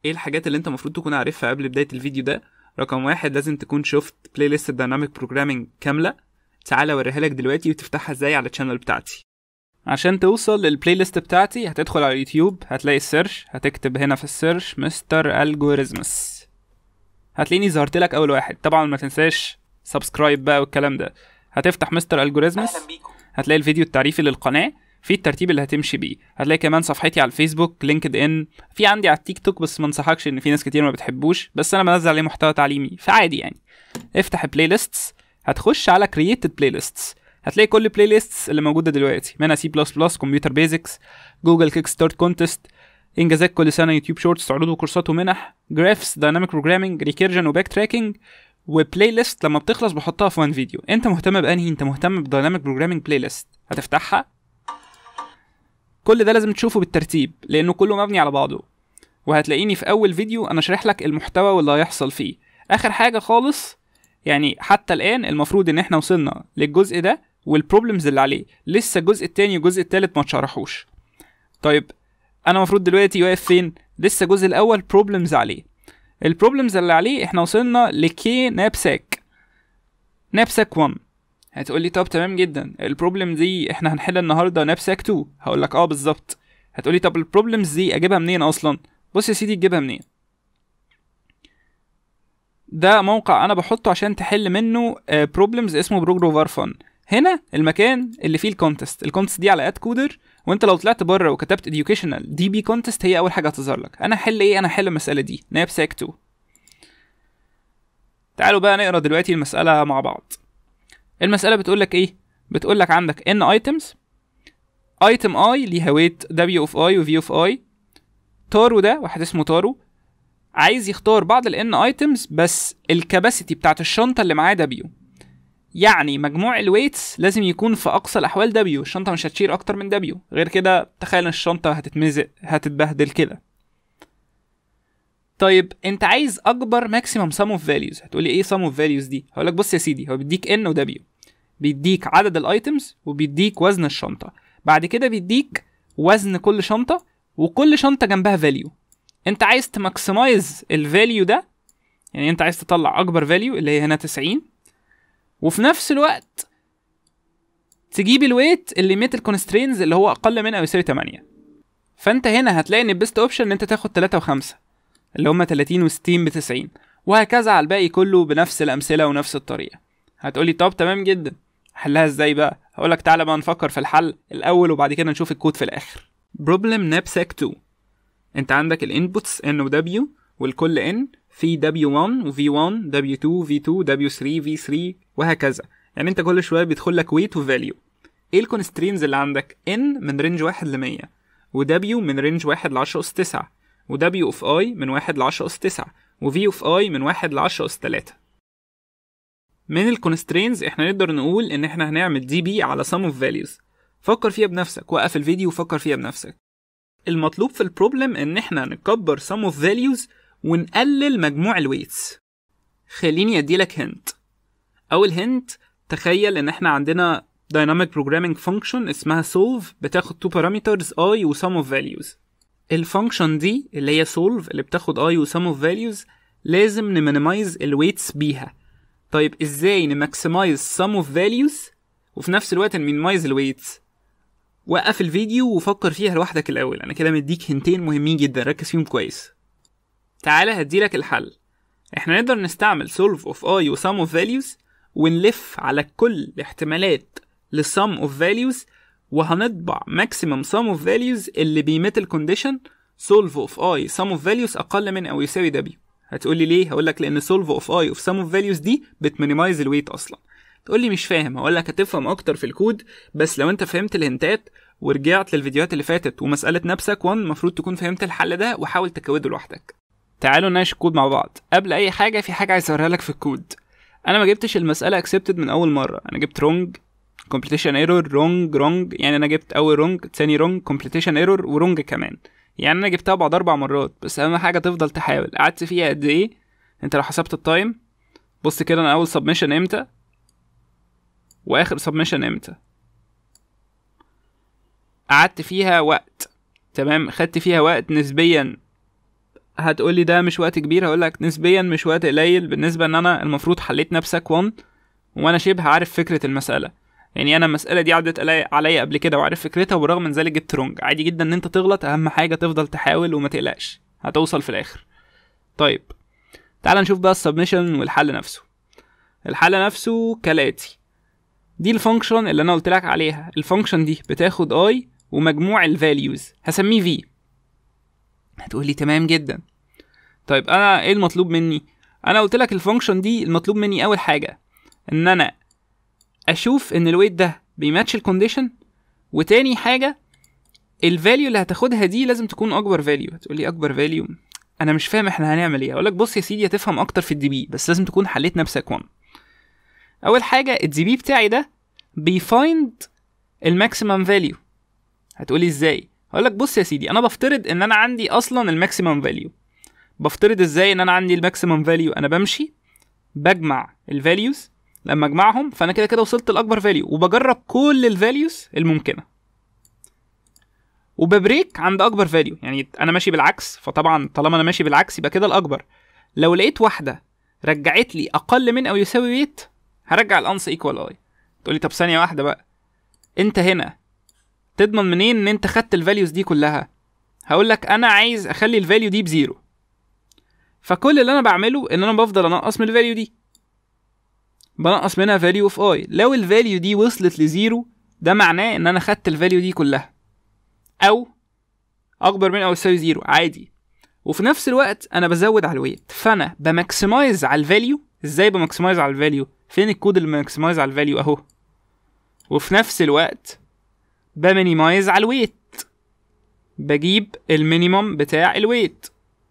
ايه الحاجات اللي انت المفروض تكون عارفها قبل بدايه الفيديو ده رقم واحد لازم تكون شفت بلاي ليست الديناميك بروجرامينج كامله تعالى اوريها لك دلوقتي وتفتحها ازاي على الشانل بتاعتي عشان توصل للبلاي ليست بتاعتي هتدخل على اليوتيوب هتلاقي السيرش هتكتب هنا في السيرش مستر الجوريزمس هتلاقيني ظهرت لك اول واحد طبعا ما تنساش سبسكرايب بقى والكلام ده هتفتح مستر الجوريزمس اهلا بيكم هتلاقي الفيديو التعريفي للقناه في الترتيب اللي هتمشي بيه هتلاقي كمان صفحتي على الفيسبوك لينكد ان في عندي على التيك توك بس ما انصحكش ان في ناس كتير ما بتحبوش بس انا بنزل عليه محتوى تعليمي فعادي يعني افتح بلاي ليستس هتخش على كرييتد بلاي ليستس هتلاقي كل بلاي ليستس اللي موجوده دلوقتي منها سي بلس بلس كمبيوتر بيزكس جوجل كيك ستارت كونتست انجازات كل سنه يوتيوب شورتس عروض وكورسات ومنح جرافس دايناميك بروجرامينج ريكيرجن وباك تراكنج وبلاي ليست لما بتخلص بحطها في وان فيديو انت مهتم بانهي انت مهتم بدايناميك بروجرامينج بلاي ليست هتفتحها كل ده لازم تشوفه بالترتيب لانه كله مبني على بعضه وهتلاقيني في اول فيديو انا شارح لك المحتوى واللي هيحصل فيه اخر حاجه خالص يعني حتى الان المفروض ان احنا وصلنا للجزء ده والبروبلمز اللي عليه لسه الجزء التاني والجزء التالت ما اتشرحوش طيب انا المفروض دلوقتي واقف فين لسه الجزء الاول بروبلمز عليه البروبلمز اللي عليه احنا وصلنا لكي نابساك نابساك 1 هتقولي طب تمام جدا البروبلم دي احنا هنحل النهارده نابساك 2 هقول لك اه بالظبط هتقولي طب البروبلمز دي اجيبها منين اصلا بص يا سيدي تجيبها منين ده موقع انا بحطه عشان تحل منه بروبلمز اسمه بروجروفر فن هنا المكان اللي فيه الكونتست الكونتست دي على اد كودر وانت لو طلعت بره وكتبت educational دي بي كونتست هي اول حاجه هتظهر لك انا هحل ايه انا هحل المساله دي نابساك 2 تعالوا بقى نقرا دلوقتي المساله مع بعض المساله بتقول لك ايه بتقول لك عندك n items item i ليها weight w of i و v of i تارو ده واحد اسمه تارو عايز يختار بعض ال n items بس الكباسيتي بتاعت الشنطه اللي معاه w يعني مجموع الويتس لازم يكون في اقصى الاحوال دبليو الشنطه مش هتشيل اكتر من دبليو غير كده تخيل ان الشنطه هتتمزق هتتبهدل كده طيب انت عايز اكبر ماكسيمم سم اوف فاليوز هتقولي ايه سم اوف فاليوز دي هقول لك بص يا سيدي هو بيديك ان ودبليو بيديك عدد الايتمز وبيديك وزن الشنطه بعد كده بيديك وزن كل شنطه وكل شنطه جنبها فاليو انت عايز تماكسمايز الفاليو ده يعني انت عايز تطلع اكبر فاليو اللي هي هنا 90 وفي نفس الوقت تجيب الويت اللي ميت الكونسترينز اللي هو اقل من او يساوي 8 فانت هنا هتلاقي ان البيست اوبشن ان انت تاخد 3 و5 اللي هما 30 و60 ب 90 وهكذا على الباقي كله بنفس الامثله ونفس الطريقه هتقولي طب تمام جدا حلها ازاي بقى هقولك تعالى بقى نفكر في الحل الاول وبعد كده نشوف الكود في الاخر بروبلم نابساك 2 انت عندك الانبوتس n و w والكل n في W1 و V1 W2 V2 W3 V3 وهكذا يعني انت كل شويه بيدخل لك ويت وفاليو ايه الكونسترينز اللي عندك n من رينج 1 ل 100 و W من رينج 1 ل 10 اس 9 و W اوف I من 1 ل 10 اس 9 و V اوف I من 1 ل 10 اس 3 من الكونسترينز احنا نقدر نقول ان احنا هنعمل دي بي على sum of values فكر فيها بنفسك وقف الفيديو وفكر فيها بنفسك المطلوب في البروبلم ان احنا نكبر sum of values ونقلل مجموع الويتس خليني اديلك هنت اول هنت تخيل ان احنا عندنا dynamic programming function اسمها solve بتاخد two parameters i و sum of values الفانكشن دي اللي هي solve اللي بتاخد i و sum of values لازم نمينيمايز الويتس بيها طيب ازاي نماكسمايز sum of values وفي نفس الوقت نمينيمايز الويتس وقف الفيديو وفكر فيها لوحدك الاول انا كده مديك هنتين مهمين جدا ركز فيهم كويس تعالى هديلك الحل احنا نقدر نستعمل solve of i و sum of values ونلف على كل الاحتمالات ل sum of values وهنطبع maximum sum of values اللي بيمت الكونديشن solve of i sum of values اقل من او يساوي w هتقولي ليه هقولك لان solve of i of sum of values دي بتمينيمايز الويت اصلا تقولي مش فاهم هقولك هتفهم اكتر في الكود بس لو انت فهمت الهنتات ورجعت للفيديوهات اللي فاتت ومسألة نفسك 1 المفروض تكون فهمت الحل ده وحاول تكوده لوحدك تعالوا نناقش الكود مع بعض قبل اي حاجه في حاجه عايز اوريها لك في الكود انا ما جبتش المساله اكسبتد من اول مره انا جبت رونج كومبليتيشن ايرور رونج رونج يعني انا جبت اول رونج تاني رونج كومبليتيشن ايرور ورونج كمان يعني انا جبتها بعد اربع مرات بس اهم حاجه تفضل تحاول قعدت فيها قد ايه انت لو حسبت التايم بص كده انا اول سبمشن امتى واخر سبمشن امتى قعدت فيها وقت تمام خدت فيها وقت نسبيا هتقولي ده مش وقت كبير هقول لك نسبيا مش وقت قليل بالنسبه ان انا المفروض حليت نفسك 1 وانا شبه عارف فكره المساله يعني انا المساله دي عدت علي- عليا قبل كده وعارف فكرتها وبرغم من ذلك جبت رونج عادي جدا ان انت تغلط اهم حاجه تفضل تحاول وما تقلقش هتوصل في الاخر طيب تعال نشوف بقى السبمشن والحل نفسه الحل نفسه كالاتي دي الفانكشن اللي انا قلت لك عليها الفانكشن دي بتاخد اي ومجموع الفاليوز هسميه في هتقولي تمام جدا طيب انا ايه المطلوب مني انا قلت لك الفانكشن دي المطلوب مني اول حاجه ان انا اشوف ان الويت ده بيماتش الكونديشن وتاني حاجه الفاليو اللي هتاخدها دي لازم تكون اكبر فاليو هتقولي اكبر فاليو انا مش فاهم احنا هنعمل ايه اقول لك بص يا سيدي هتفهم اكتر في الدي بي بس لازم تكون حليت نفسك وان اول حاجه الدي بي بتاعي ده بيفايند الماكسيمم فاليو هتقولي ازاي هقول لك بص يا سيدي انا بفترض ان انا عندي اصلا الماكسيمم فاليو بفترض ازاي ان انا عندي الماكسيمم فاليو انا بمشي بجمع الفاليوز لما اجمعهم فانا كده كده وصلت لاكبر فاليو وبجرب كل الفاليوز الممكنه وببريك عند اكبر فاليو يعني انا ماشي بالعكس فطبعا طالما انا ماشي بالعكس يبقى كده الاكبر لو لقيت واحده رجعت لي اقل من او يساوي ويت هرجع الانس ايكوال اي تقولي طب ثانيه واحده بقى انت هنا تضمن منين ان انت خدت الفاليوز دي كلها هقول لك انا عايز اخلي الفاليو دي بزيرو فكل اللي انا بعمله ان انا بفضل انقص من الفاليو دي بنقص منها فاليو اوف اي لو الفاليو دي وصلت لزيرو ده معناه ان انا خدت الفاليو دي كلها او اكبر من او يساوي زيرو عادي وفي نفس الوقت انا بزود على الويت فانا بماكسمايز على الفاليو ازاي بماكسمايز على الفاليو فين الكود اللي بماكسمايز على الفاليو اهو وفي نفس الوقت بمينيمايز على الويت بجيب المينيمم بتاع الويت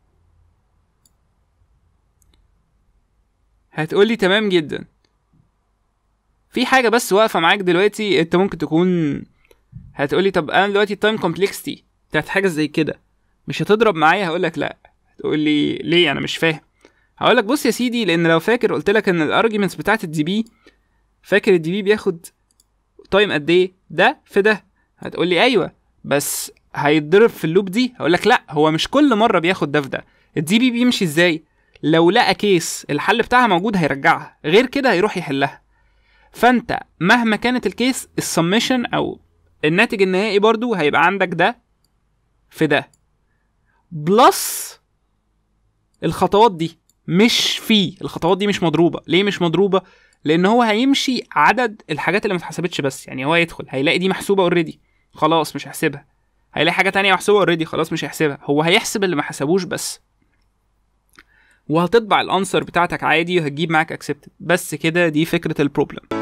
هتقولي تمام جدا في حاجة بس واقفة معاك دلوقتي انت ممكن تكون هتقولي طب انا دلوقتي التايم كومبلكسيتي بتاعت حاجة زي كده مش هتضرب معايا هقولك لا هتقولي ليه انا مش فاهم هقولك بص يا سيدي لان لو فاكر قلت لك ان الارجيومنتس بتاعت الدي بي فاكر الدي بي بياخد تايم قد ايه ده في ده هتقولي ايوه بس هيتضرب في اللوب دي هقولك لا هو مش كل مره بياخد ده في ده الدي بي بيمشي ازاي لو لقى كيس الحل بتاعها موجود هيرجعها غير كده هيروح يحلها فانت مهما كانت الكيس السمشن او الناتج النهائي برضو هيبقى عندك ده في ده بلس الخطوات دي مش في الخطوات دي مش مضروبه ليه مش مضروبه لان هو هيمشي عدد الحاجات اللي ما اتحسبتش بس يعني هو يدخل هيلاقي دي محسوبه اوريدي خلاص مش هيحسبها هيلاقي حاجه تانية محسوبه اوريدي خلاص مش هيحسبها هو هيحسب اللي ما حسبوش بس وهتطبع الانسر بتاعتك عادي وهتجيب معاك اكسبتد بس كده دي فكره البروبلم